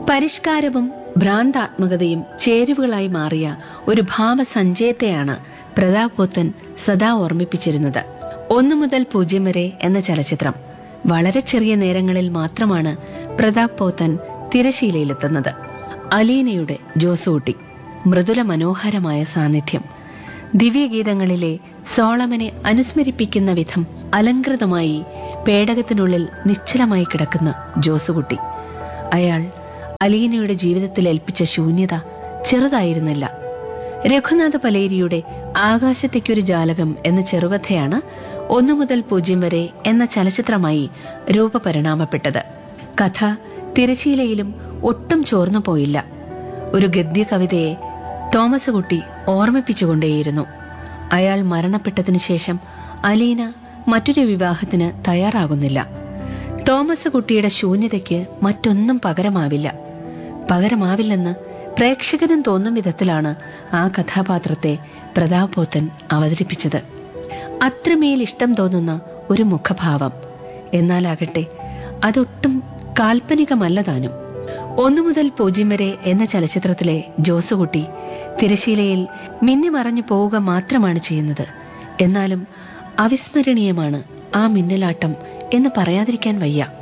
പരിഷ്കാരവും ഭ്രാന്താത്മകതയും ചേരുവകളായി മാറിയ ഒരു ഭാവസഞ്ചയത്തെയാണ് പ്രതാപ് പോത്തൻ സദാ ഓർമ്മിപ്പിച്ചിരുന്നത് ഒന്നു മുതൽ പൂജ്യം വരെ എന്ന ചലച്ചിത്രം വളരെ ചെറിയ നേരങ്ങളിൽ മാത്രമാണ് പ്രതാപ് പോത്തൻ തിരശീലയിലെത്തുന്നത് അലീനയുടെ ജോസൂട്ടി മൃദുല മനോഹരമായ സാന്നിധ്യം ദിവ്യഗീതങ്ങളിലെ സോളമനെ അനുസ്മരിപ്പിക്കുന്ന വിധം അലങ്കൃതമായി പേടകത്തിനുള്ളിൽ നിശ്ചലമായി കിടക്കുന്ന ജോസുകുട്ടി അയാൾ അലീനയുടെ ജീവിതത്തിൽ ഏൽപ്പിച്ച ശൂന്യത ചെറുതായിരുന്നില്ല രഘുനാഥ പലേരിയുടെ ആകാശത്തേക്കൊരു ജാലകം എന്ന ചെറുകഥയാണ് ഒന്നു മുതൽ പൂജ്യം വരെ എന്ന ചലച്ചിത്രമായി രൂപപരിണാമപ്പെട്ടത് കഥ തിരശീലയിലും ഒട്ടും ചോർന്നു പോയില്ല ഒരു ഗദ്യ കവിതയെ തോമസ് കുട്ടി ഓർമ്മിപ്പിച്ചുകൊണ്ടേയിരുന്നു അയാൾ മരണപ്പെട്ടതിനു ശേഷം അലീന മറ്റൊരു വിവാഹത്തിന് തയ്യാറാകുന്നില്ല തോമസ് കുട്ടിയുടെ ശൂന്യതയ്ക്ക് മറ്റൊന്നും പകരമാവില്ല പകരമാവില്ലെന്ന് പ്രേക്ഷകനും തോന്നും വിധത്തിലാണ് ആ കഥാപാത്രത്തെ പ്രതാപോത്തൻ അവതരിപ്പിച്ചത് അത്രമേൽ ഇഷ്ടം തോന്നുന്ന ഒരു മുഖഭാവം എന്നാലാകട്ടെ അതൊട്ടും കാൽപ്പനികമല്ല താനും ഒന്നു മുതൽ പൂജ്യം വരെ എന്ന ചലച്ചിത്രത്തിലെ ജോസുകുട്ടി തിരശീലയിൽ മിന്നിമറഞ്ഞു പോവുക മാത്രമാണ് ചെയ്യുന്നത് എന്നാലും അവിസ്മരണീയമാണ് ആ മിന്നലാട്ടം എന്ന് പറയാതിരിക്കാൻ വയ്യ